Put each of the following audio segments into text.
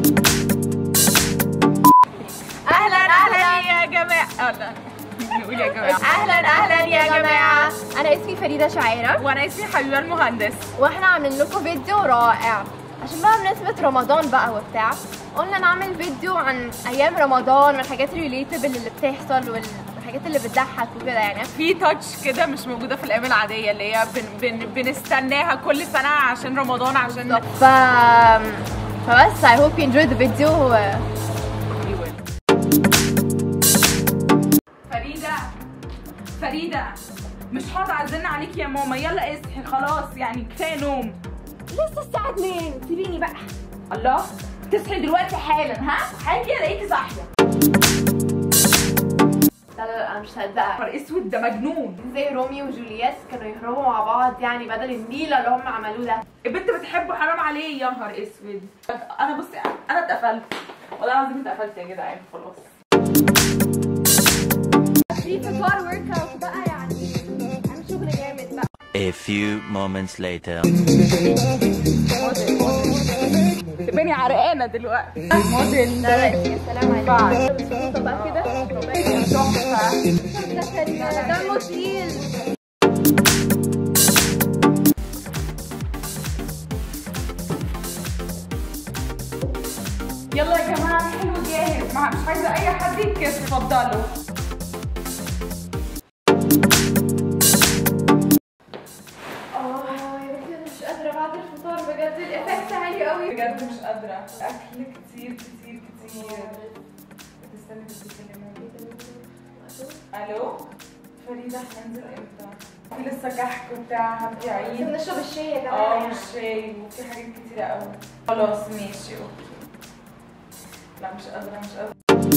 اهلا اهلا يا جماعه اهلا نقول يا جماعه اهلا اهلا يا جماعه انا اسمي فريده شعيره وانا اسمي حبيبه المهندس واحنا عاملين لكم فيديو رائع عشان بقى بمناسبه رمضان بقى وبتاع قلنا نعمل فيديو عن ايام رمضان والحاجات الريليتبل اللي بتحصل والحاجات اللي بتضحك وكده يعني في تاتش كده مش موجوده في الايام العاديه اللي هي بن بن بنستناها كل سنه عشان رمضان عشان ف فبس I hope you enjoyed the video فريده فريده مش هقعد اعزلنا عليك يا ماما يلا اصحي خلاص يعني كفايه نوم لسه الساعة 2 سيبيني بقى الله تصحي دلوقتي حالا ها حاجه الاقيكي صاحيه لا لا لا انا مش هصدقك نهار اسود ده مجنون زي روميو وجولييت كانوا يهربوا مع بعض يعني بدل النيلة اللي هم عملوه ده البنت بتحبه حرام عليه يا نهار اسود انا بصي انا اتقفلت والله العظيم اتقفلت يا جدعان خلاص في فطار ورك اوت بقى يعني اعمل شغل جامد بقى A few moments later. تباني عرقانه دلوقتي موديل لا لا يا سلام عليك بس بقى كده تحفه ده دمه تقيل يلا يا جماعه الحلو جاهز ما مش عايزه اي حد يتكسر اتفضلوا اه يا بنتي انا مش قادرة بعد الفطار بجد الايفكت عالي قوي بجد مش قادره اكل كتير كتير كتير تستني بتتكلمي الو فريده هننزل امتى في لسه كحك وبتاع هابي عيد نشرب الشاي يا جماعة اه يعني. والشاي وفي حاجات كتيرة قوي خلاص ماشي اوكي لا مش قادرة مش قادرة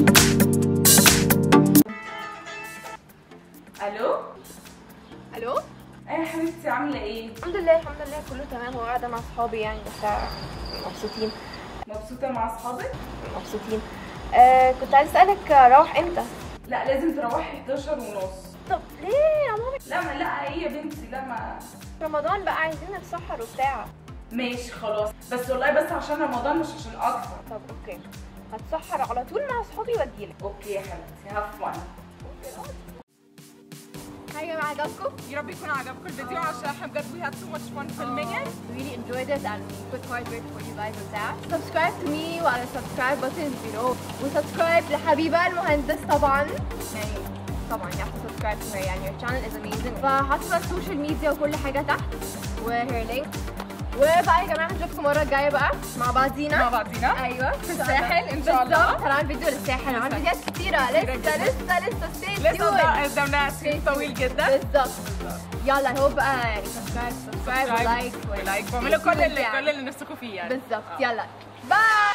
الو الو ايه يا حبيبتي عاملة ايه؟ الحمد لله الحمد لله كله تمام وقاعدة مع صحابي يعني بس مبسوطين مبسوطة مع اصحابك؟ مبسوطين آه كنت عايز اسألك اروح امتى؟ لا لازم تروحي 11 ونص طب ليه يا ماما لا ما لا ايه يا بنتي لا ما رمضان بقى عايزين نتسحر وبتاع ماشي خلاص بس والله بس عشان رمضان مش عشان اكتر طب اوكي هتسحر على طول مع صحابي واجيلك اوكي يا حبيبتي هاف فن هاي يا جماعة عجبكم؟ يا رب يكون عجبكم الفيديو عشان احنا بجد we had so much fun filming it really enjoyed it and put hard work for you guys with that. Subscribe to me وعلى subscribe button below وسبسكرايب لحبيبة المهندس طبعا يعني طبعا you have to subscribe to her يعني your channel is amazing فحاطة السوشيال ميديا وكل حاجة تحت و her link وبقى يا جماعة نشوفكم المرة الجاية بقى مع بعضينا مع بعضينا ايوه في الساحل ان شاء الله بالظبط هنعمل فيديو للساحل هنعمل فيديوهات كتيرة لسه جداً. لسه لسه stay لسه tuned. قدام- قدامنا سكرين طويل جدا بالظبط يلا هو بقى يعني سبسكرايب سبسكرايب ولايك ولايك واعملوا كل اللي كل اللي نفسكم فيه يعني بالظبط يلا باي